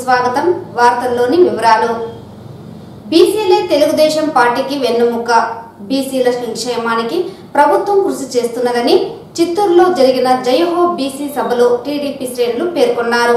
స్వాగతం వార్తల్లోని వివరాలు బీసీలే తెలుగుదేశం పార్టీకి వెన్నుముక్క బీసీల సంక్షేమానికి ప్రభుత్వం కృషి చేస్తున్నదని చిత్తూరులో జరిగిన జయహో బీసీ సభలో టీడీపీ శ్రేణులు పేర్కొన్నారు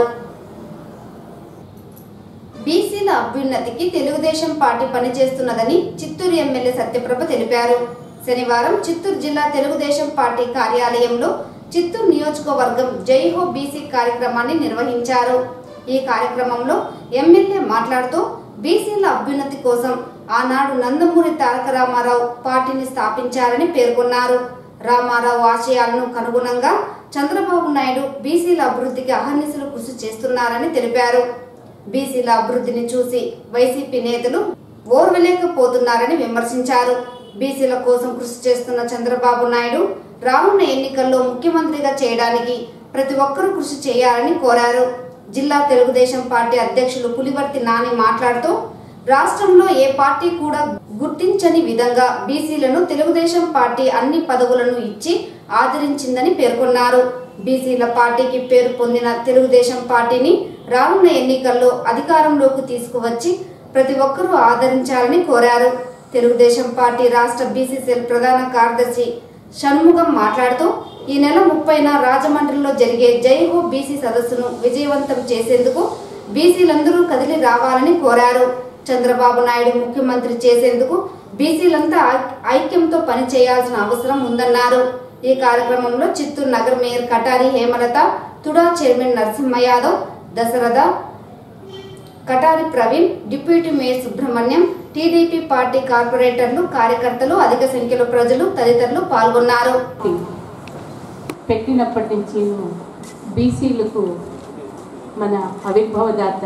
బీసీల అభ్యున్నతికి తెలుగుదేశం పార్టీ పనిచేస్తున్నదని చిత్తూరు ఎమ్మెల్యే సత్యప్రభ తెలిపారు శనివారం చిత్తూరు జిల్లా తెలుగుదేశం పార్టీ కార్యాలయంలో చిత్తూరు నియోజకవర్గం జైహో బీసీ కార్యక్రమాన్ని నిర్వహించారు ఈ కార్యక్రమంలో ఎమ్మెల్యే మాట్లాడుతూ బీసీల అభ్యున్నతి కోసం ఆనాడు నందమూరి తారక రామారావు పార్టీని స్థాపించారని పేర్కొన్నారు రామారావు ఆశయాలను కనుగుణంగా చంద్రబాబు నాయుడు బీసీల అభివృద్ధికి అహర్నిశలు కృషి చేస్తున్నారని తెలిపారు బీసీల అభివృద్ధిని చూసి వైసీపీ నేతలు ఓర్వలేకపోతున్నారని విమర్శించారు బీసీల కోసం కృషి చేస్తున్న చంద్రబాబు నాయుడు రానున్న ఎన్నికల్లో ముఖ్యమంత్రిగా చేయడానికి ప్రతి ఒక్కరూ కృషి చేయాలని కోరారు జిల్లా తెలుగుదేశం పార్టీ అధ్యక్షులు పులివర్తి నాని మాట్లాడుతూ రాష్ట్రంలో ఏ పార్టీ కూడా గుర్తించని విధంగా బీసీలను తెలుగుదేశం పార్టీ అన్ని పదవులను ఇచ్చి ఆదరించిందని పేర్కొన్నారు బీసీల పార్టీకి పేరు పొందిన తెలుగుదేశం పార్టీని రానున్న ఎన్నికల్లో అధికారంలోకి తీసుకువచ్చి ప్రతి ఒక్కరూ ఆదరించాలని కోరారు తెలుగుదేశం పార్టీ రాష్ట్ర బీసీసీఎల్ ప్రధాన కార్యదర్శి షణ్ముగం మాట్లాడుతూ ఈ నెల ముప్పైన రాజమండ్రిలో జరిగే జై హో బీసీ సదస్సును విజయవంతం చేసేందుకు బీసీలందరూ కదిలి రావాలని కోరారు చంద్రబాబు నాయుడు ముఖ్యమంత్రి చేసేందుకు బీసీలంతా ఐ- ఐక్యంతో పనిచేయాల్సిన అవసరం ఉందన్నారు ఈ కార్యక్రమంలో చిత్తూరు నగర mayor Katari Hemalatha TUDA chairman Narasimha Yadav Dasaratha Katari Praveen deputy mayor Subrahmanyam T D P party కార్పొరేటర్లు కార్యకర్తలు అధిక సంఖ్యలో ప్రజలు తదితరులు పాల్గొన్నారు పెట్టినప్పటి నుంచి బీసీలకు మన ఆవిర్భావదాత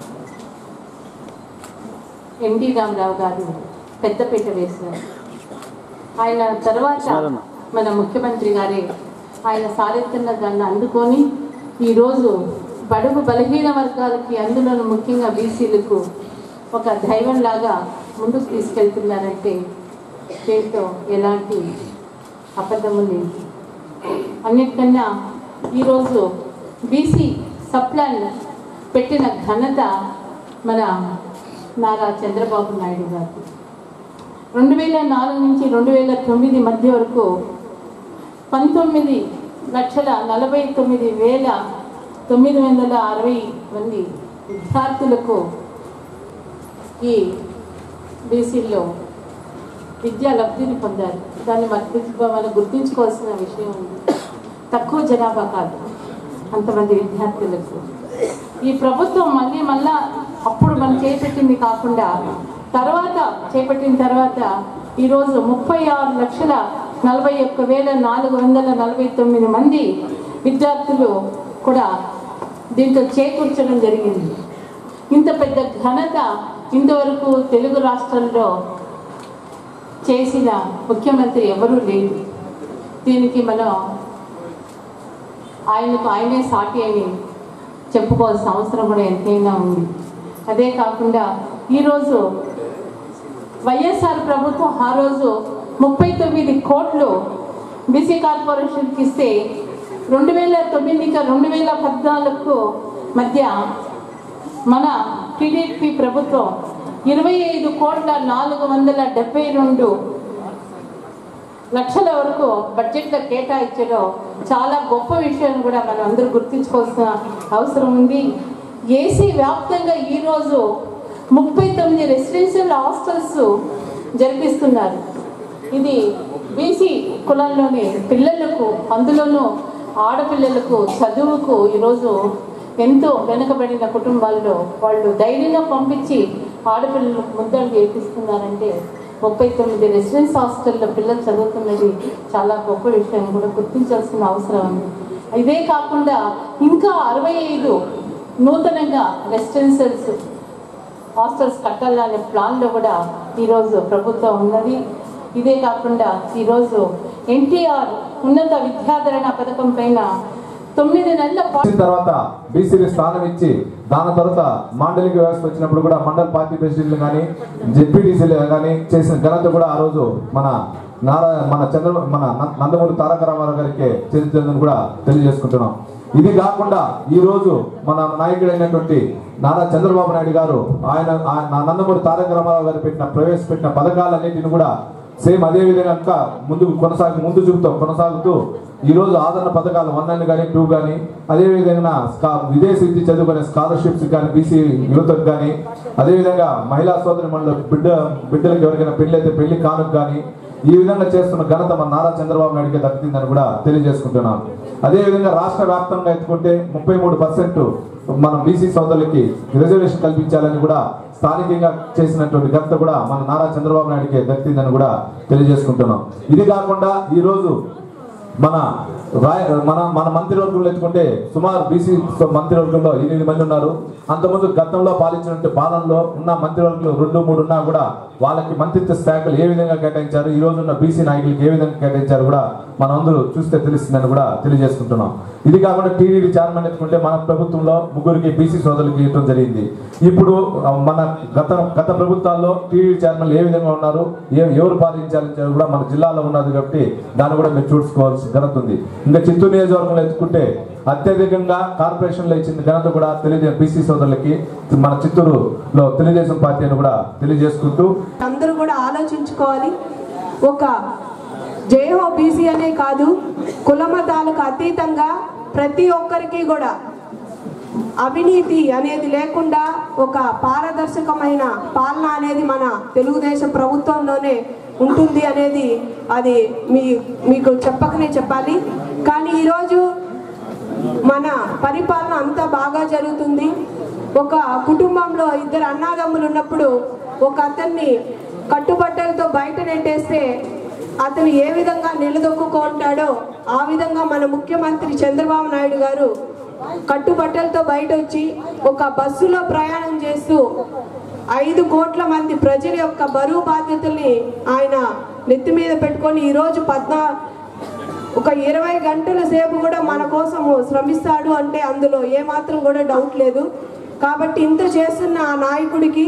ఎన్టీ రామారావు గారు పెద్దపీట వేశారు ఆయన తర్వాత మన ముఖ్యమంత్రి గారే ఆయన సారథ్యంలో దాన్ని అందుకొని ఈరోజు బడుగు బలహీన వర్గాలకి అందులోనూ ముఖ్యంగా బీసీలకు ఒక దైవంలాగా ముందుకు తీసుకెళ్తున్నారంటే దీంట్లో ఎలాంటి అబద్ధము లేదు అన్నిటికన్నా ఈరోజు బీసీ సప్లాన్ పెట్టిన ఘనత మన నారా చంద్రబాబు నాయుడు గారు రెండు వేల నాలుగు నుంచి రెండు వేల తొమ్మిది మధ్య వరకు పంతొమ్మిది లక్షల నలభై తొమ్మిది వేల తొమ్మిది వందల అరవై మంది విద్యార్థులకు ఈ బీసీల్లో విద్యా లబ్ధిని పొందారు దాన్ని మనకు మనం గుర్తించుకోవాల్సిన విషయం ఉంది తక్కువ జనాభా కాదు అంతమంది విద్యార్థులకు ఈ ప్రభుత్వం మళ్ళీ మళ్ళా అప్పుడు మనం చేపట్టింది కాకుండా తర్వాత చేపట్టిన తర్వాత ఈరోజు ముప్పై ఆరు లక్షల నలభై ఒక్క వేల నాలుగు వందల నలభై తొమ్మిది మంది విద్యార్థులు కూడా దీంట్లో చేకూర్చడం జరిగింది ఇంత పెద్ద ఘనత ఇంతవరకు తెలుగు రాష్ట్రంలో చేసిన ముఖ్యమంత్రి ఎవరూ లేరు దీనికి మనం ఆయనకు ఆయనే సాటి అని చెప్పుకోవాల్సిన అవసరం కూడా ఎంతైనా ఉంది అదే కాకుండా ఈరోజు వైఎస్ఆర్ ప్రభుత్వం ఆ రోజు ముప్పై తొమ్మిది కోట్లు బీసీ కార్పొరేషన్కి ఇస్తే రెండు వేల తొమ్మిదికి రెండు వేల పద్నాలుగు మధ్య మన టీడీపీ ప్రభుత్వం ఇరవై ఐదు కోట్ల నాలుగు వందల డెబ్బై రెండు లక్షల వరకు బడ్జెట్లో కేటాయించడం చాలా గొప్ప విషయం కూడా మనం అందరూ గుర్తుంచుకోవాల్సిన అవసరం ఉంది ఏసీ వ్యాప్తంగా ఈరోజు ముప్పై తొమ్మిది రెసిడెన్షియల్ హాస్టల్స్ జరిపిస్తున్నారు ఇది బీసీ కులంలోని పిల్లలకు అందులోనూ ఆడపిల్లలకు చదువుకు ఈరోజు ఎంతో వెనుకబడిన కుటుంబాల్లో వాళ్ళు ధైర్యంగా పంపించి ఆడపిల్లలకు ముద్దలు చేపిస్తున్నారంటే ముప్పై తొమ్మిది రెసిడెన్స్ హాస్టల్లో పిల్లలు చదువుతున్నది చాలా గొప్ప విషయం కూడా గుర్తించాల్సిన అవసరం ఉంది ఇదే కాకుండా ఇంకా అరవై ఐదు నూతనంగా రెసిడెన్షియల్స్ హాస్టల్స్ కట్టాలనే ప్లాన్లో కూడా ఈరోజు ప్రభుత్వం ఉన్నది ఇదే కాకుండా ఈరోజు ఎన్టీఆర్ ఉన్నత విద్యాధరణ పథకం పైన తొమ్మిది నెలల పాటు వచ్చిన తర్వాత బీసీలు స్థానం ఇచ్చి దాని తర్వాత మాండలిక వ్యవస్థ వచ్చినప్పుడు కూడా మండల పార్టీ ప్రెసిడెంట్లు కానీ జెడ్పీటీసీలు కానీ చేసిన ఘనత కూడా ఆ రోజు మన నారా మన చంద్ర మన న- నందమూరి తారక రామారావు గారికి చెందుతుందని కూడా తెలియజేసుకుంటున్నాం ఇది కాకుండా ఈ రోజు మన నాయకుడైనటువంటి నారా చంద్రబాబు నాయుడు గారు ఆయన ఆ- నా నందమూరి తారక రామారావు గారు పెట్టిన ప్రవేశపెట్టిన పథకాలన్నింటిని కూడా సేమ్ అదే విధంగా ఇంకా ముందుకు కొనసాగి ముందు చూపుతాం కొనసాగుతూ ఈ రోజు ఆదరణ పథకాలు వన్ అండ్ కానీ టూ కానీ అదే విధంగా స్కా- విదేశీ విద్య చదువుకునే స్కాలర్షిప్స్ కానీ బీసీ యువతకు కానీ అదే విధంగా మహిళా సోదరి మండలి బిడ్డ బిడ్డలకు ఎవరికైనా పెళ్లి అయితే పెళ్లి కానుక కానీ ఈ విధంగా చేస్తున్న ఘనత మన నారా చంద్రబాబు నాయుడుకి దక్కుతుందని కూడా తెలియజేసుకుంటున్నాను అదే విధంగా రాష్ట్ర వ్యాప్తంగా ఎత్తుకుంటే ముప్పై మూడు పర్సెంట్ మన బీసీ సోదరులకి రిజర్వేషన్ కల్పించాలని కూడా స్థానికంగా చేసినటువంటి ఘనత కూడా మన నారా చంద్రబాబు నాయుడుకి దక్కుతుందని కూడా తెలియజేసుకుంటున్నాం ఇది కాకుండా ఈ రోజు మన రాయ మన మన మంత్రివర్గంలో ఎత్తుకుంటే సుమారు బీసీ మంత్రివర్గంలో ఎనిమిది మంది ఉన్నారు అంతకుముందు గతంలో పాలించినట్టు పాలనలో ఉన్న మంత్రివర్గంలో రెండు మూడు ఉన్నా కూడా వాళ్ళకి మంత్రిత్వ శాఖలు ఏ విధంగా కేటాయించారు ఈ రోజు ఉన్న బీసీ నాయకులకి ఏ విధంగా కేటాయించారు కూడా మనం అందరూ చూస్తే తెలుస్తుందని కూడా తెలియజేసుకుంటున్నాం ఇది కాకుండా టీవీ చైర్మన్ ఎత్తుకుంటే మన ప్రభుత్వంలో ముగ్గురికి బీసీ సోదరులకి ఇవ్వడం జరిగింది ఇప్పుడు ఆ, మన గత గత ప్రభుత్వాల్లో టీవీ చైర్మన్ ఏ విధంగా ఉన్నారు ఏ ఎవరు పాలించాలని కూడా మన జిల్లాలో ఉన్నది కాబట్టి దాన్ని కూడా మీరు చూసుకోవాల్సిన ఘనత ఉంది ఇంకా చిత్తూరు నియోజకవర్గంలో ఎత్తుకుంటే అత్యధికంగా కార్పొరేషన్లో ఇచ్చిన ఘనత కూడా తెలియజే బీసీ సోదరులకి మన చిత్తూరులో తెలుగుదేశం పార్టీ అని కూడా తెలియజేసుకుంటూ అందరూ కూడా ఆలోచించుకోవాలి ఒక జేహో బీసీ అనే కాదు కులమతాలకు అతీతంగా ప్రతి ఒక్కరికి కూడా అవినీతి అనేది లేకుండా ఒక పారదర్శకమైన పాలన అనేది మన తెలుగుదేశం ప్రభుత్వంలోనే ఉంటుంది అనేది అది మీ మీకు చెప్పకనే చెప్పాలి కానీ ఈరోజు మన పరిపాలన అంతా బాగా జరుగుతుంది ఒక కుటుంబంలో ఇద్దరు అన్నాదమ్ములు ఉన్నప్పుడు ఒక అతన్ని కట్టుబట్టలతో బయట నెట్టేస్తే అతను ఏ విధంగా నిలదొక్కుంటాడో ఆ విధంగా మన ముఖ్యమంత్రి చంద్రబాబు నాయుడు గారు కట్టుబట్టలతో బయట వచ్చి ఒక బస్సులో ప్రయాణం చేస్తూ ఐదు కోట్ల మంది ప్రజల యొక్క బరువు బాధ్యతల్ని ఆయన నెత్తి మీద పెట్టుకొని ఈరోజు పద్నా ఒక ఇరవై గంటల సేపు కూడా మన కోసం శ్రమిస్తాడు అంటే అందులో ఏమాత్రం కూడా డౌట్ లేదు కాబట్టి ఇంత చేస్తున్న ఆ నాయకుడికి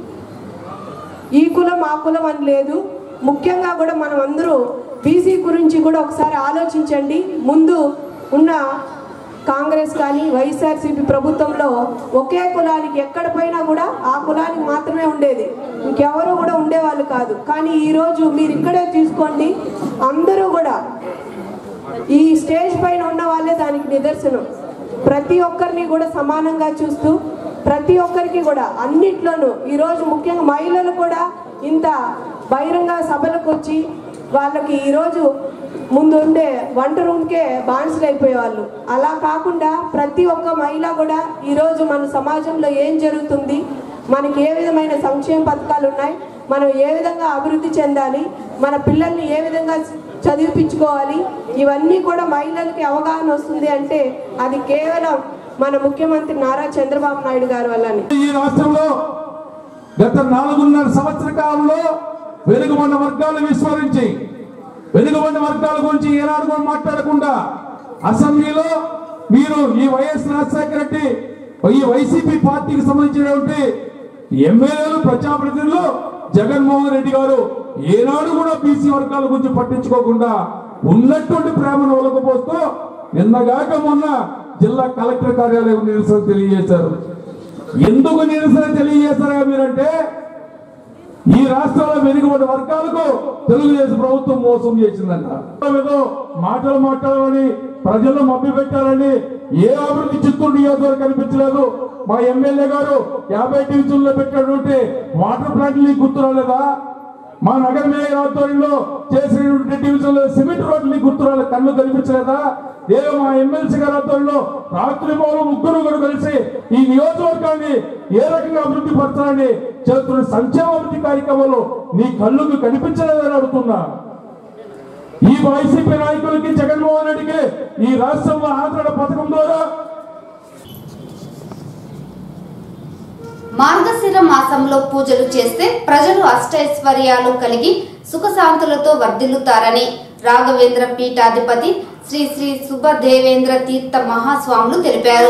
ఈ కులం ఆ కులం అని లేదు ముఖ్యంగా కూడా మనం అందరూ బీసీ గురించి కూడా ఒకసారి ఆలోచించండి ముందు ఉన్న కాంగ్రెస్ కానీ వైఎస్ఆర్సీపీ ప్రభుత్వంలో ఒకే కులానికి ఎక్కడ పోయినా కూడా ఆ కులానికి మాత్రమే ఉండేది ఇంకెవరు కూడా ఉండేవాళ్ళు కాదు కానీ ఈరోజు మీరు ఇక్కడే తీసుకోండి అందరూ కూడా ఈ స్టేజ్ పైన ఉన్న వాళ్ళే దానికి నిదర్శనం ప్రతి ఒక్కరిని కూడా సమానంగా చూస్తూ ప్రతి ఒక్కరికి కూడా అన్నిట్లోనూ ఈరోజు ముఖ్యంగా మహిళలు కూడా ఇంత బహిరంగ సభలకు వచ్చి వాళ్ళకి ఈరోజు ముందు ఉండే వంట రూమ్కే బానిసలు అయిపోయేవాళ్ళు అలా కాకుండా ప్రతి ఒక్క మహిళ కూడా ఈరోజు మన సమాజంలో ఏం జరుగుతుంది మనకి ఏ విధమైన సంక్షేమ పథకాలు ఉన్నాయి మనం ఏ విధంగా అభివృద్ధి చెందాలి మన పిల్లల్ని ఏ విధంగా చదివిపించుకోవాలి ఇవన్నీ కూడా మహిళలకి అవగాహన వస్తుంది అంటే అది కేవలం మన ముఖ్యమంత్రి నారా చంద్రబాబు నాయుడు గారి వల్లనే ఈ రాష్ట్రంలో గత నాలుగున్నర సంవత్సర కాలంలో వెనుకబడిన వర్గాలు విస్మరించి వెనుకబడిన వర్గాల గురించి ఏనాడు కూడా మాట్లాడకుండా అసెంబ్లీలో మీరు ఈ వైఎస్ రాజశేఖర రెడ్డి ఈ వైసీపీ పార్టీకి సంబంధించినటువంటి ఎమ్మెల్యేలు ప్రజాప్రతినిధులు జగన్మోహన్ రెడ్డి గారు ఏనాడు కూడా బీసీ వర్గాల గురించి పట్టించుకోకుండా ఉన్నటువంటి ప్రేమను ఒలకపోస్తూ నిన్నగాక మొన్న జిల్లా కలెక్టర్ కార్యాలయం నిరసన తెలియజేశారు ఎందుకు నిరసన తెలియజేస్తారా మీరంటే ఈ రాష్ట్రంలో వెనుకబడి వర్గాలకు తెలుగుదేశం ప్రభుత్వం మోసం చేసిందంట ఏదో మాటలు మాట్లాడాలని ప్రజల్లో మభ్య పెట్టాలని ఏ అభివృద్ధి చిత్తూరు నియోజకవర్గం కనిపించలేదు మా ఎమ్మెల్యే గారు యాభై డివిజన్లో పెట్టినటువంటి వాటర్ ప్లాంట్ నీకు గుర్తు రాలేదా మా నగర మేయర్ ఆధ్వర్యంలో చేసినటువంటి డివిజన్లో సిమెంట్ రోడ్లు నీకు గుర్తు రాలేదు కళ్ళు కనిపించలేదా ఏదో మా ఎమ్మెల్సీ గారి ఆధ్వర్యంలో రాత్రి పోలు ముగ్గురు కూడా కలిసి ఈ నియోజకవర్గాన్ని ఏ రకంగా అభివృద్ధి పరచాలని చేస్తున్న సంక్షేమ అభివృద్ధి కార్యక్రమాలు నీ కళ్ళుకు కనిపించలేదని అడుగుతున్నా ఈ వైసీపీ నాయకులకి జగన్మోహన్ రెడ్డికి ఈ రాష్ట్రంలో ఆంధ్ర పథకం ద్వారా మార్గశిర మాసంలో పూజలు చేస్తే ప్రజలు అష్టైశ్వర్యాలు కలిగి సుఖశాంతులతో వర్ధిల్లుతారని రాఘవేంద్ర పీఠాధిపతి శ్రీ శ్రీ సుభదేవేంద్ర తీర్థ మహాస్వాములు తెలిపారు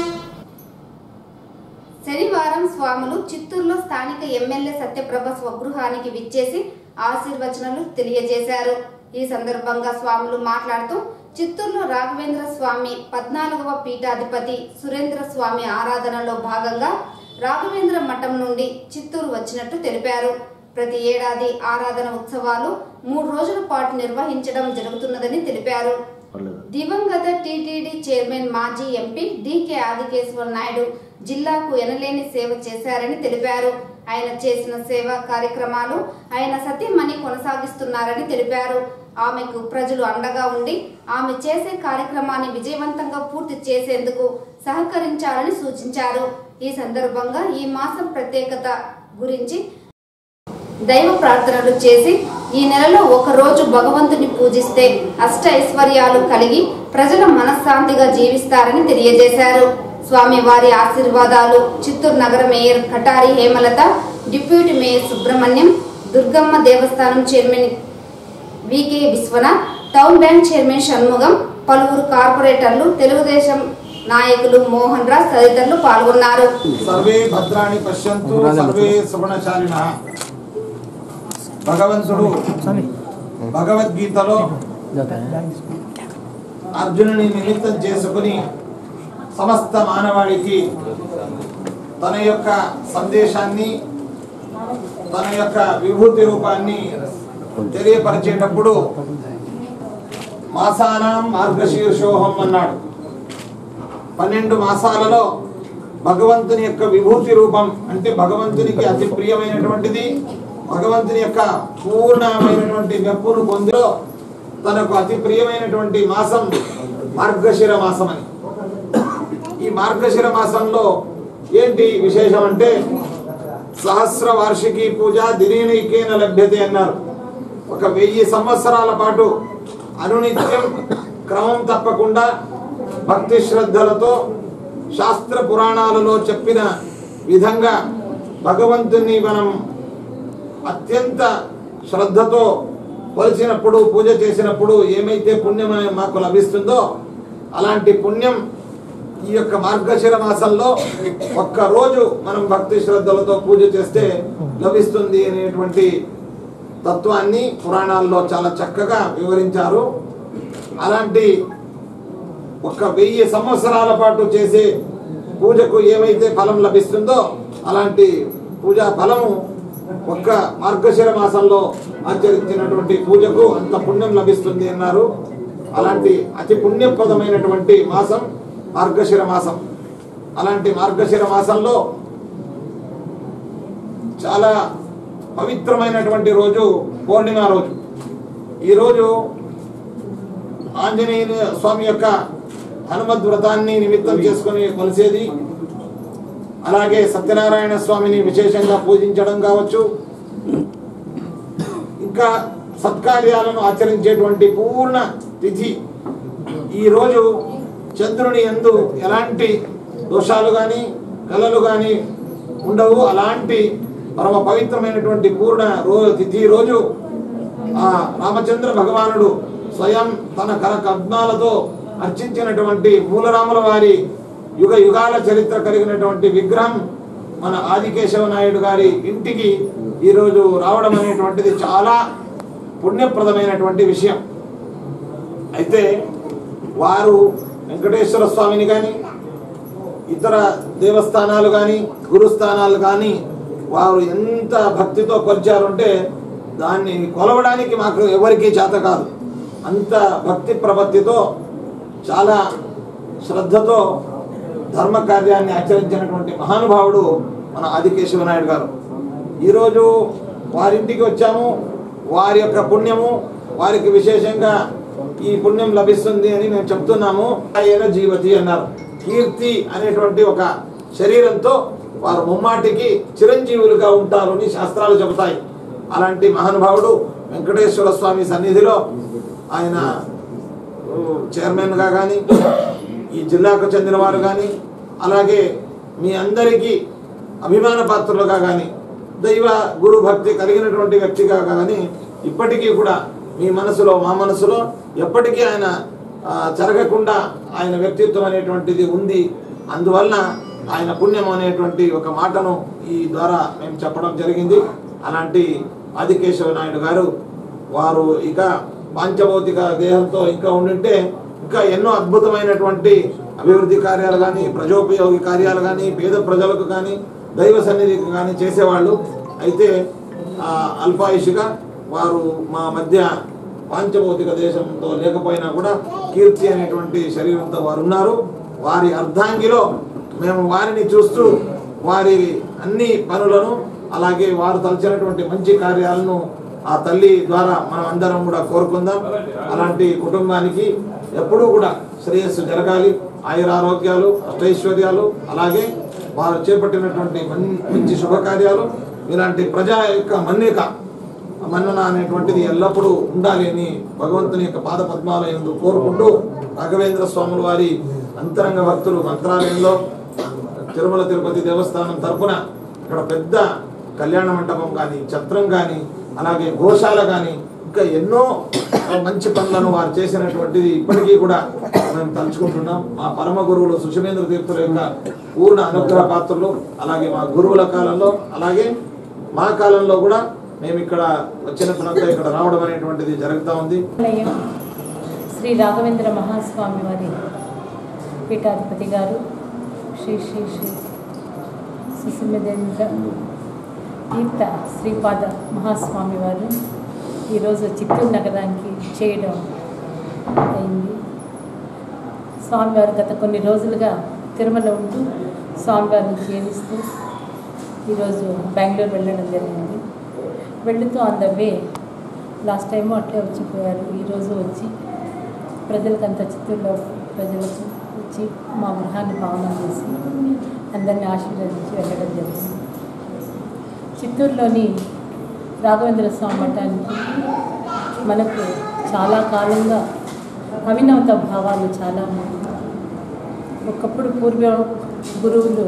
శనివారం స్వాములు చిత్తూరులో స్థానిక ఎమ్మెల్యే సత్యప్రభ స్వగృహానికి విచ్చేసి ఆశీర్వచనలు తెలియజేశారు ఈ సందర్భంగా స్వాములు మాట్లాడుతూ చిత్తూరులో రాఘవేంద్ర స్వామి పద్నాలుగవ పీఠాధిపతి సురేంద్ర స్వామి ఆరాధనలో భాగంగా రాఘవేంద్ర మఠం నుండి చిత్తూరు వచ్చినట్టు తెలిపారు ప్రతి ఏడాది ఆరాధన ఉత్సవాలు మూడు రోజుల పాటు నిర్వహించడం జరుగుతున్నదని తెలిపారు దివంగత టీటీడీ చైర్మన్ మాజీ ఎంపీ డికే ఆదికేశ్వర నాయుడు జిల్లాకు ఎనలేని సేవ చేశారని తెలిపారు ఆయన చేసిన సేవా కార్యక్రమాలు ఆయన సతీమణి కొనసాగిస్తున్నారని తెలిపారు ఆమెకు ప్రజలు అండగా ఉండి ఆమె చేసే కార్యక్రమాన్ని విజయవంతంగా పూర్తి చేసేందుకు సహకరించాలని సూచించారు ఈ సందర్భంగా ఈ మాసం ప్రత్యేకత గురించి దైవ ప్రార్థనలు చేసి ఈ నెలలో ఒక రోజు భగవంతుని పూజిస్తే అష్ట ఐశ్వర్యాలు కలిగి ప్రజల మనశ్శాంతిగా జీవిస్తారని తెలియజేశారు స్వామి వారి ఆశీర్వాదాలు చిత్తూరు నగర mayor Katari Hemalatha deputy mayor Subrahmanyam Durgamma దేవస్థానం chairman V K Viswanath town bank chairman Shanmugam పలువురు కార్పొరేటర్లు తెలుగుదేశం నాయకులు మోహన్ రాజ్ తదితరులు పాల్గొన్నారు సర్వే భద్రాణి పశ్యంతు సర్వే సుగుణశాలిన భగవంతుడు భగవద్గీతలో అర్జునుని నిమిత్తం చేసుకుని సమస్త మానవాళికి తన యొక్క సందేశాన్ని తన యొక్క విభూతి రూపాన్ని తెలియపరిచేటప్పుడు మాసానాం మార్గశీర్షోహం అన్నాడు పన్నెండు మాసాలలో భగవంతుని యొక్క విభూతి రూపం అంటే భగవంతునికి అతి ప్రియమైనటువంటిది భగవంతుని యొక్క పూర్ణమైనటువంటి మెప్పును పొందిలో తనకు అతి ప్రియమైనటువంటి మాసం మార్గశిర మాసం అని ఈ మార్గశిర మాసంలో ఏంటి విశేషం అంటే సహస్ర వార్షికీ పూజ దినీనైకేన లభ్యతే అన్నారు ఒక వెయ్యి సంవత్సరాల పాటు అనునిత్యం క్రమం తప్పకుండా భక్తి శ్రద్ధలతో శాస్త్ర పురాణాలలో చెప్పిన విధంగా భగవంతుని మనం అత్యంత శ్రద్ధతో కొలిచినప్పుడు పూజ చేసినప్పుడు ఏమైతే పుణ్యం మాకు లభిస్తుందో అలాంటి పుణ్యం ఈ యొక్క మార్గశిర మాసంలో ఒక్క రోజు మనం భక్తి శ్రద్ధలతో పూజ చేస్తే లభిస్తుంది అనేటువంటి తత్వాన్ని పురాణాల్లో చాలా చక్కగా వివరించారు అలాంటి ఒక వెయ్యి సంవత్సరాల పాటు చేసే పూజకు ఏమైతే ఫలం లభిస్తుందో అలాంటి పూజా ఫలము ఒక్క మార్గశిర మాసంలో ఆచరించినటువంటి పూజకు అంత పుణ్యం లభిస్తుంది అన్నారు అలాంటి అతి పుణ్యప్రదమైనటువంటి మాసం మార్గశిర మాసం అలాంటి మార్గశిర మాసంలో చాలా పవిత్రమైనటువంటి రోజు పౌర్ణిమ రోజు ఈరోజు ఆంజనేయ స్వామి యొక్క హనుమద్ వ్రతాన్ని నిమిత్తం చేసుకుని కొలిసేది అలాగే సత్యనారాయణ స్వామిని విశేషంగా పూజించడం కావచ్చు ఇంకా సత్కార్యాలను ఆచరించేటువంటి పూర్ణ తిథి ఈరోజు చంద్రుని ఎందు ఎలాంటి దోషాలు కానీ కళలు కానీ ఉండవు అలాంటి పరమ పవిత్రమైనటువంటి పూర్ణ రో తిథి రోజు ఆ రామచంద్ర భగవానుడు స్వయం తన కర కద్మాలతో అర్చించినటువంటి మూలరాముల వారి యుగ యుగాల చరిత్ర కలిగినటువంటి విగ్రహం మన ఆదికేశవ నాయుడు గారి ఇంటికి ఈరోజు రావడం అనేటువంటిది చాలా పుణ్యప్రదమైనటువంటి విషయం అయితే వారు వెంకటేశ్వర స్వామిని కానీ ఇతర దేవస్థానాలు కానీ గురుస్థానాలు కానీ వారు ఎంత భక్తితో కొలిచారంటే దాన్ని కొలవడానికి మాకు ఎవరికీ చేత కాదు అంత భక్తి ప్రపత్తితో చాలా శ్రద్ధతో ధర్మ కార్యాన్ని ఆచరించినటువంటి మహానుభావుడు మన ఆదికేశవ నాయుడు గారు ఈరోజు వారింటికి వచ్చాము వారి యొక్క పుణ్యము వారికి విశేషంగా ఈ పుణ్యం లభిస్తుంది అని మేము చెప్తున్నాము ఆయన జీవతి అన్నారు కీర్తి అనేటువంటి ఒక శరీరంతో వారు ముమ్మాటికి చిరంజీవులుగా ఉంటారు అని శాస్త్రాలు చెబుతాయి అలాంటి మహానుభావుడు వెంకటేశ్వర స్వామి సన్నిధిలో ఆయన ఊ, చైర్మన్గా కానీ ఈ జిల్లాకు చెందిన వారు కానీ అలాగే మీ అందరికీ అభిమాన పాత్రులుగా కానీ దైవ గురు భక్తి కలిగినటువంటి వ్యక్తిగా కానీ ఇప్పటికీ కూడా మీ మనసులో మా మనసులో ఎప్పటికీ ఆయన ఆ, చెరగకుండా ఆయన వ్యక్తిత్వం అనేటువంటిది ఉంది అందువలన ఆయన పుణ్యం అనేటువంటి ఒక మాటను ఈ ద్వారా మేము చెప్పడం జరిగింది అలాంటి ఆదికేశవ నాయుడు గారు వారు ఇక పాంచభౌతిక దేహంతో ఇంకా ఉండింటే ఇంకా ఎన్నో అద్భుతమైనటువంటి అభివృద్ధి కార్యాలు కానీ ప్రజోపయోగి కార్యాలు కానీ పేద ప్రజలకు కానీ దైవ సన్నిధికి కానీ చేసేవాళ్ళు అయితే ఆ, అల్పాయుషిగా వారు మా మధ్య పాంచభౌతిక దేశంతో లేకపోయినా కూడా కీర్తి అనేటువంటి శరీరంతో వారు ఉన్నారు వారి అర్ధాంగిలో మేము వారిని చూస్తూ వారి అన్ని పనులను అలాగే వారు తలచినటువంటి మంచి కార్యాలను ఆ తల్లి ద్వారా మనం అందరం కూడా కోరుకుందాం అలాంటి కుటుంబానికి ఎప్పుడూ కూడా శ్రేయస్సు జరగాలి ఆయురారోగ్యాలు అష్టైశ్వర్యాలు అలాగే వారు చేపట్టినటువంటి మన్- మంచి శుభకార్యాలు ఇలాంటి ప్రజా యొక్క మన్నిక మన్నన అనేటువంటిది ఎల్లప్పుడూ ఉండాలి అని భగవంతుని యొక్క పాద పద్మాల యందు కోరుకుంటూ రాఘవేంద్ర స్వాముల వారి అంతరంగ భక్తులు మంత్రాలయంలో తిరుమల తిరుపతి దేవస్థానం తరపున ఇక్కడ పెద్ద కళ్యాణ మంటపం కానీ ఛత్రం కానీ అలాగే గోశాల కానీ ఇంకా ఎన్నో మంచి పనులను వారు చేసినటువంటిది ఇప్పటికీ కూడా మేము తలుచుకుంటున్నాం మా పరమ గురువులు సుషమేంద్ర తీర్థుల యొక్క పూర్ణ అనుగ్రహ పాత్రలు అలాగే మా గురువుల కాలంలో అలాగే మా కాలంలో కూడా మేము ఇక్కడ వచ్చినప్పుడంతా ఇక్కడ రావడం అనేటువంటిది జరుగుతూ ఉంది ఆలయం శ్రీ రాఘవేంద్ర మహాస్వామి వారి పీఠాధిపతి గారు శ్రీ శ్రీ శ్రీ సుసిమేంద్ర తీర్థ శ్రీపాద మహాస్వామి వారు ఈరోజు చిత్తూరు నగరానికి చేయడం అయింది స్వామివారు గత కొన్ని రోజులుగా తిరుమల ఉంటూ స్వామివారిని చేరిస్తూ ఈరోజు బెంగళూరు వెళ్ళడం జరిగింది వెళుతూ on the way last time అట్లే వచ్చిపోయారు ఈరోజు వచ్చి ప్రజలకంతా చిత్తూరులో ప్రజలకు వచ్చి మా గృహాన్ని పావనం చేసి అందరిని ఆశీర్వదించి వెళ్ళడం జరిగింది చిత్తూరులోని రాఘవేంద్ర స్వామి మఠానికి మనకు చాలా కాలంగా అవినవత భావాలు చాలా ఉన్నాయి ఒకప్పుడు పూర్వ గురువులు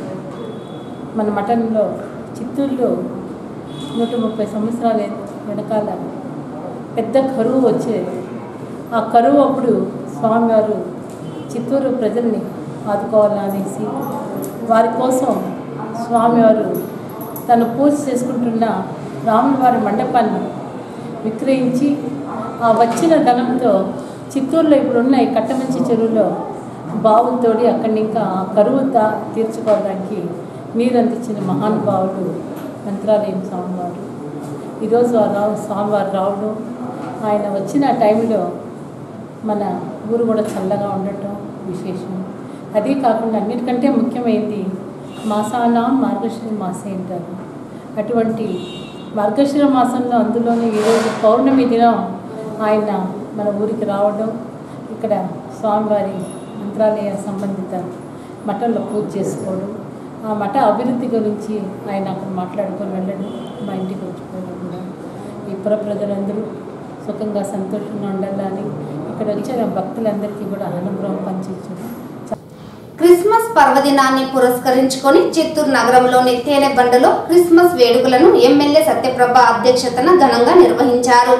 మన మఠంలో చిత్తూరులో నూట ముప్పై సంవత్సరాల వెనకాల పెద్ద కరువు వచ్చేది ఆ కరువు అప్పుడు స్వామివారు చిత్తూరు ప్రజల్ని ఆదుకోవాలనేసి వారి కోసం స్వామివారు తను పూజ చేసుకుంటున్న రాముల వారి మండపాన్ని విక్రయించి ఆ వచ్చిన ధనంతో చిత్తూరులో ఇప్పుడున్న ఈ కట్టమంచి చెరువులో బావులు తోడి అక్కడి ఇంకా ఆ కరువు దా తీర్చుకోవడానికి నీరు అందించిన మహానుభావుడు మంత్రాలయం స్వామివారు ఈరోజు ఆ రావు స్వామివారు రావడం ఆయన వచ్చిన టైంలో మన ఊరు కూడా చల్లగా ఉండటం విశేషం అదే కాకుండా అన్నిటికంటే ముఖ్యమైనది మాసాన మార్గశిర మాసే అంటారు అటువంటి మార్గశిర మాసంలో అందులోనే ఈరోజు పౌర్ణమి దినం ఆయన మన ఊరికి రావడం ఇక్కడ స్వామివారి మంత్రాలయ సంబంధిత మఠంలో పూజ చేసుకోవడం ఆ మఠ అభివృద్ధి గురించి ఆయన అక్కడ మాట్లాడుకొని వెళ్ళడం మా ఇంటికి వచ్చిపోవడం కూడా ఈ పుర ప్రజలందరూ సుఖంగా సంతోషంగా ఉండాలని ఇక్కడ వచ్చిన భక్తులందరికీ కూడా అనుగ్రహం పంచించడం క్రిస్మస్ పర్వదినాన్ని పురస్కరించుకొని చిత్తూరు నగరంలోని తేనెబండలో క్రిస్మస్ వేడుకలను ఎమ్మెల్యే సత్యప్రభ అధ్యక్షతన ఘనంగా నిర్వహించారు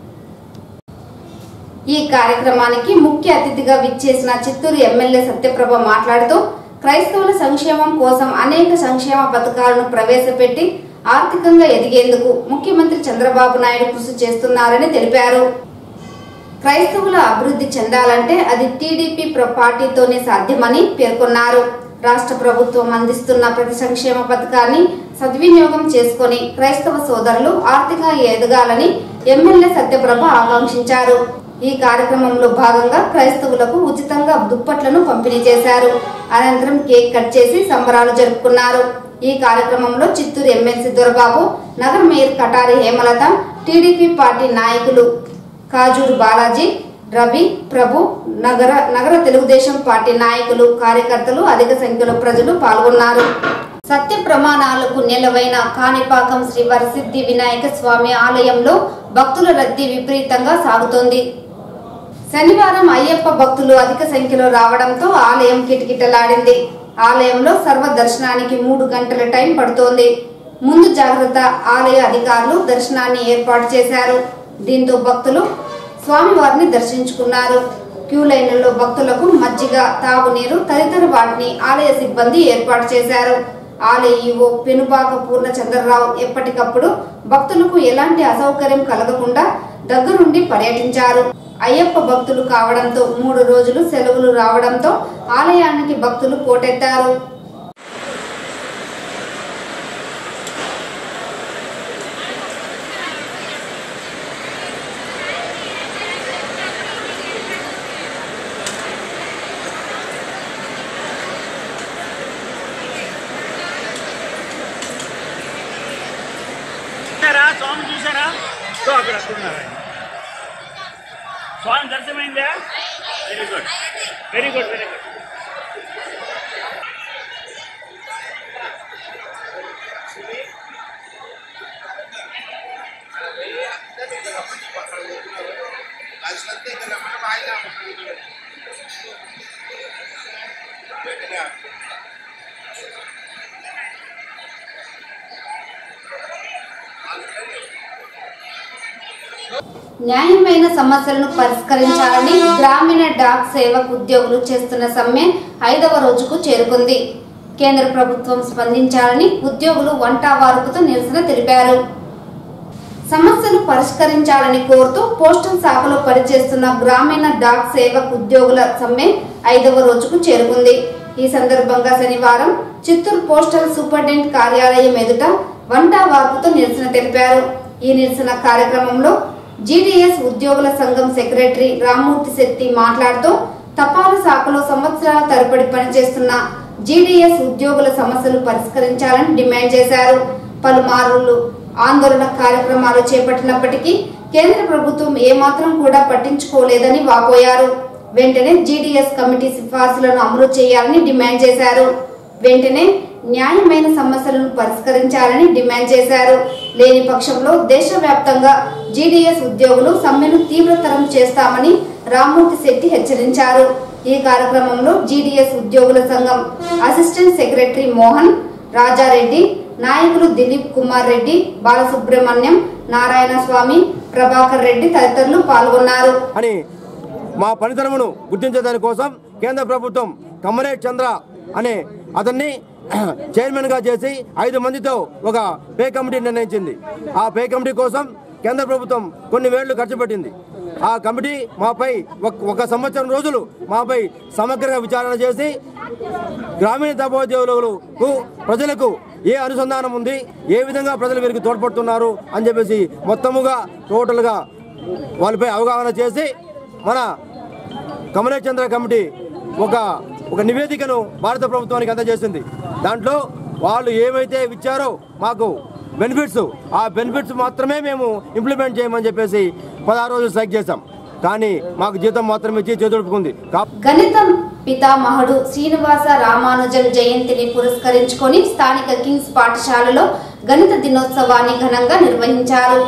ఈ కార్యక్రమానికి ముఖ్య అతిథిగా విచ్చేసిన చిత్తూరు ఎమ్మెల్యే సత్యప్రభ మాట్లాడుతూ క్రైస్తవుల సంక్షేమం కోసం అనేక సంక్షేమ పథకాలను ప్రవేశపెట్టి ఆర్థికంగా ఎదిగేందుకు ముఖ్యమంత్రి చంద్రబాబు నాయుడు కృషి చేస్తున్నారని తెలిపారు క్రైస్తవుల అభివృద్ధి చెందాలంటే అది టీడీపీ ప్ర- పార్టీతోనే సాధ్యమని పేర్కొన్నారు రాష్ట్ర ప్రభుత్వం అందిస్తున్న ప్రతి సంక్షేమ పథకాన్ని సద్వినియోగం చేసుకొని క్రైస్తవ సోదరులు ఆర్థికంగా ఎదగాలని ఎమ్మెల్యే సత్యప్రభ ఆకాంక్షించారు ఈ కార్యక్రమంలో భాగంగా క్రైస్తవులకు ఉచితంగా దుప్పట్లను పంపిణీ చేశారు అనంతరం కేక్ కట్ చేసి సంబరాలు జరుపుకున్నారు ఈ కార్యక్రమంలో చిత్తూరు ఎమ్మెల్సీ దొరబాబు నగర mayor Katari Hemalatha T D P party నాయకులు కాజూరు బాలాజీ రవి ప్రభు నగర నగర తెలుగుదేశం పార్టీ నాయకులు కార్యకర్తలు అధిక సంఖ్యలో ప్రజలు పాల్గొన్నారు సత్య ప్రమాణాలకు నిలవైన కాణిపాకం శ్రీ వరసిద్ధి వినాయక స్వామి ఆలయంలో భక్తుల రద్దీ విపరీతంగా సాగుతోంది శనివారం అయ్యప్ప భక్తులు అధిక సంఖ్యలో రావడంతో ఆలయం కిటకిటలాడింది ఆలయంలో సర్వ దర్శనానికి మూడు గంటల టైం పడుతోంది ముందు జాగ్రత్త ఆలయ అధికారులు దర్శనాన్ని ఏర్పాటు చేశారు దీంతో భక్తులు స్వామివారిని దర్శించుకున్నారు క్యూ లైన్లలో భక్తులకు మజ్జిగ తాగునీరు తదితర వాటిని ఆలయ సిబ్బంది ఏర్పాటు చేశారు ఆలయ ఈవో పెనుపాక పూర్ణ చంద్రరావు ఎప్పటికప్పుడు భక్తులకు ఎలాంటి అసౌకర్యం కలగకుండా దగ్గరుండి పర్యటించారు అయ్యప్ప భక్తులు కావడంతో మూడు రోజులు సెలవులు రావడంతో ఆలయానికి భక్తులు పోటెత్తారు చూసారా స్వామి చూసారా సో అక్కడ అక్కడ ఉన్నారు ఆయన. స్వామి దర్శనమైందా very good very good very good న్యాయమైన సమస్యలను పరిష్కరించాలని గ్రామీణ డాక్ సేవక్ ఉద్యోగులు చేస్తున్న సమ్మె ఐదవ రోజుకు చేరుకుంది కేంద్ర ప్రభుత్వం స్పందించాలని ఉద్యోగులు వంటా వార్పుతో నిరసన తెలిపారు సమస్యలు పరిష్కరించాలని కోరుతూ పోస్టల్ శాఖలో పనిచేస్తున్న గ్రామీణ డాక్ సేవక్ ఉద్యోగుల సమ్మె ఐదవ రోజుకు చేరుకుంది ఈ సందర్భంగా శనివారం చిత్తూరు పోస్టల్ సూపరింటెండెంట్ కార్యాలయం ఎదుట వంటా వార్పుతో నిరసన తెలిపారు ఈ నిరసన కార్యక్రమంలో జీడీఎస్ ఉద్యోగుల సంఘం సెక్రటరీ రామ్మూర్తి శెట్టి మాట్లాడుతూ తపాలా శాఖలో సంవత్సరాల తరబడి పనిచేస్తున్న జీడీఎస్ ఉద్యోగుల సమస్యలు పరిష్కరించాలని డిమాండ్ చేశారు పలుమార్లు ఆందోళన కార్యక్రమాలు చేపట్టినప్పటికీ కేంద్ర ప్రభుత్వం ఏమాత్రం కూడా పట్టించుకోలేదని వాపోయారు వెంటనే జీడీఎస్ కమిటీ సిఫార్సులను అమలు చేయాలని డిమాండ్ చేశారు వెంటనే న్యాయమైన సమస్యలను పరిష్కరించాలని డిమాండ్ చేశారు లేని పక్షంలో దేశవ్యాప్తంగా జీడీఎస్ ఉద్యోగులు సమ్మెను తీవ్రతరం చేస్తామని రామ్మూర్తి శెట్టి హెచ్చరించారు ఈ కార్యక్రమంలో జీడీఎస్ ఉద్యోగుల సంఘం అసిస్టెంట్ సెక్రటరీ మోహన్ రాజారెడ్డి నాయకులు దిలీప్ కుమార్ రెడ్డి బాలసుబ్రహ్మణ్యం నారాయణ స్వామి ప్రభాకర్ రెడ్డి తదితరులు పాల్గొన్నారు అని మా పనితనమును గుర్తించేదాని కోసం కేంద్ర ప్రభుత్వం కమరేట్ చంద్ర అనే అతన్ని చైర్మన్గా చేసి ఐదు మందితో ఒక పే కమిటీ నిర్ణయించింది ఆ పే కమిటీ కోసం కేంద్ర ప్రభుత్వం కొన్ని వేళ్లు ఖర్చు పెట్టింది ఆ కమిటీ మాపై ఒక- ఒక సంవత్సరం రోజులు మాపై సమగ్రంగా విచారణ చేసి గ్రామీణ తపోద్యోగులకు ప్రజలకు ఏ అనుసంధానం ఉంది ఏ విధంగా ప్రజలు వీరికి తోడ్పడుతున్నారు అని చెప్పేసి మొత్తముగా టోటల్గా వాళ్ళపై అవగాహన చేసి మన కమలేష్ చంద్ర కమిటీ ఒక ఒక నివేదికను భారత ప్రభుత్వానికి అందజేసింది దాంట్లో వాళ్ళు ఏమైతే ఇచ్చారో మాకు బెనిఫిట్స్ ఆ బెనిఫిట్స్ మాత్రమే మేము ఇంప్లిమెంట్ చేయమని చెప్పేసి పదహారు రోజులు స్ట్రైక్ చేశాం కానీ మాకు జీతం మాత్రం ఇచ్చి చేతుడుపుకుంది కా గణిత పితామహుడు శ్రీనివాస రామానుజన్ జయంతిని పురస్కరించుకొని స్థానిక కింగ్స్ పాఠశాలలో గణిత దినోత్సవాన్ని ఘనంగా నిర్వహించారు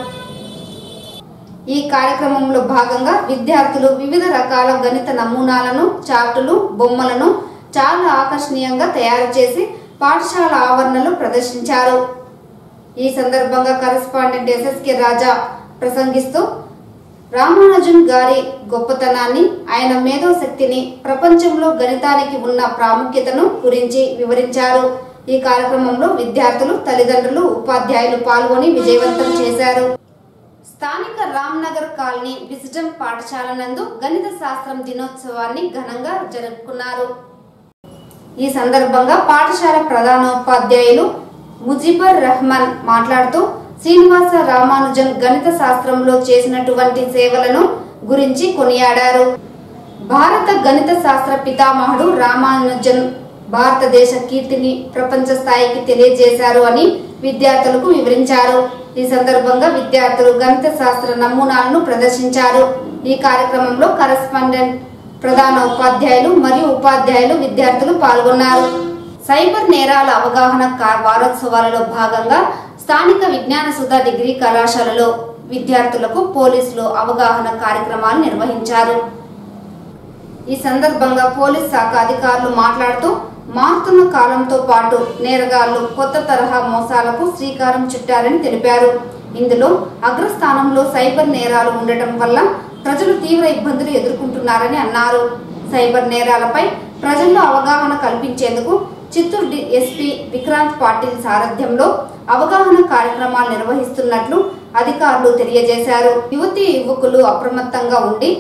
ఈ కార్యక్రమంలో భాగంగా విద్యార్థులు వివిధ రకాల గణిత నమూనాలను చార్టులు బొమ్మలను చాలా ఆకర్షణీయంగా తయారు చేసి పాఠశాల ఆవరణలో ప్రదర్శించారు ఈ సందర్భంగా కరెస్పాండెంట్ ఎస్ఎస్కే రాజా ప్రసంగిస్తూ రామానుజన్ గారి గొప్పతనాన్ని ఆయన మేధోశక్తిని ప్రపంచంలో గణితానికి ఉన్న ప్రాముఖ్యతను గురించి వివరించారు ఈ కార్యక్రమంలో విద్యార్థులు తల్లిదండ్రులు ఉపాధ్యాయులు పాల్గొని విజయవంతం చేశారు స్థానిక రామ్నగర్ కాలనీ విజిటం పాఠశాల నందు గణిత శాస్త్రం దినోత్సవాన్ని ఘనంగా జరుపుకున్నారు ఈ సందర్భంగా పాఠశాల ప్రధానోపాధ్యాయులు ముజిబర్ రహమాన్ మాట్లాడుతూ శ్రీనివాస రామానుజన్ గణిత శాస్త్రంలో చేసినటువంటి సేవలను గురించి కొనియాడారు భారత గణిత శాస్త్ర పితామహుడు రామానుజన్ భారతదేశ కీర్తిని ప్రపంచ స్థాయికి తెలియజేశారు అని విద్యార్థులకు వివరించారు ఈ సందర్భంగా విద్యార్థులు గణిత శాస్త్ర నమూనాలను ప్రదర్శించారు ఈ కార్యక్రమంలో కరెస్పాండెంట్ ప్రధాన ఉపాధ్యాయులు మరియు ఉపాధ్యాయులు విద్యార్థులు పాల్గొన్నారు సైబర్ నేరాల అవగాహన కా- వారోత్సవాలలో భాగంగా స్థానిక విజ్ఞాన సుధా డిగ్రీ కళాశాలలో విద్యార్థులకు పోలీసులు అవగాహన కార్యక్రమాలు నిర్వహించారు ఈ సందర్భంగా పోలీస్ శాఖ అధికారులు మాట్లాడుతూ మారుతున్న కాలంతో పాటు నేరగాళ్లు కొత్త తరహా మోసాలకు శ్రీకారం చుట్టారని తెలిపారు ఇందులో అగ్రస్థానంలో సైబర్ నేరాలు ఉండటం వల్ల ప్రజలు తీవ్ర ఇబ్బందులు ఎదుర్కొంటున్నారని అన్నారు సైబర్ నేరాలపై ప్రజల్లో అవగాహన కల్పించేందుకు చిత్తూరు డి- ఎస్పీ విక్రాంత్ పాటిల్ సారథ్యంలో అవగాహన కార్యక్రమాలు నిర్వహిస్తున్నట్లు అధికారులు తెలియజేశారు యువతి యువకులు అప్రమత్తంగా ఉండి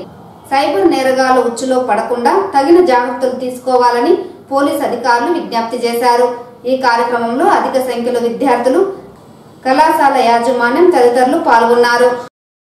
సైబర్ నేరగాల ఉచ్చులో పడకుండా తగిన జాగ్రత్తలు తీసుకోవాలని పోలీస్ అధికారులు విజ్ఞప్తి చేశారు ఈ కార్యక్రమంలో అధిక సంఖ్యలో విద్యార్థులు కళాశాల యాజమాన్యం తదితరులు పాల్గొన్నారు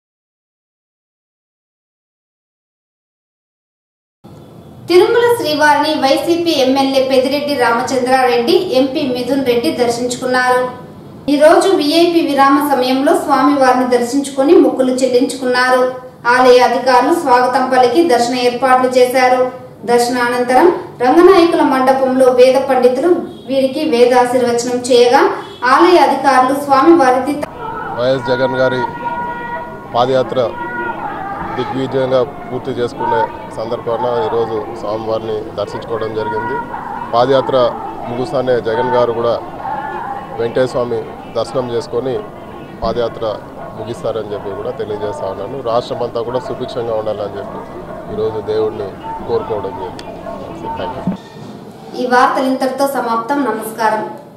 తిరుమల శ్రీవారిని Y C P M L A Peddireddy Ramachandra Reddy M P Mithun Reddy దర్శించుకున్నారు ఈ రోజు విఐపి విరామ సమయంలో స్వామివారిని దర్శించుకుని మొక్కులు చెల్లించుకున్నారు ఆలయ అధికారులు స్వాగతం పలికి దర్శన ఏర్పాట్లు చేశారు దర్శనానంతరం రంగనాయకుల మండపంలో వేద పండితులు వీరికి వేదాశీర్వచనం చేయగా ఆలయ అధికారులు స్వామివారికి వైఎస్ జగన్ గారి పాదయాత్ర దిగ్విజయంగా పూర్తి చేసుకునే సందర్భాన ఈరోజు స్వామివారిని దర్శించుకోవడం జరిగింది పాదయాత్ర ముగుస్తానే జగన్ గారు కూడా వెంకటేశ్వర స్వామి దర్శనం చేసుకొని పాదయాత్ర ముగిస్తారని చెప్పి కూడా తెలియజేస్తా ఉన్నాను రాష్ట్రం అంతా కూడా సుభిక్షంగా ఉండాలని చెప్పి ఈరోజు దేవుడిని కోరుకోవడం జరిగింది థ్యాంక్ యూ ఈ వార్తలు ఇంతటితో సమాప్తం నమస్కారం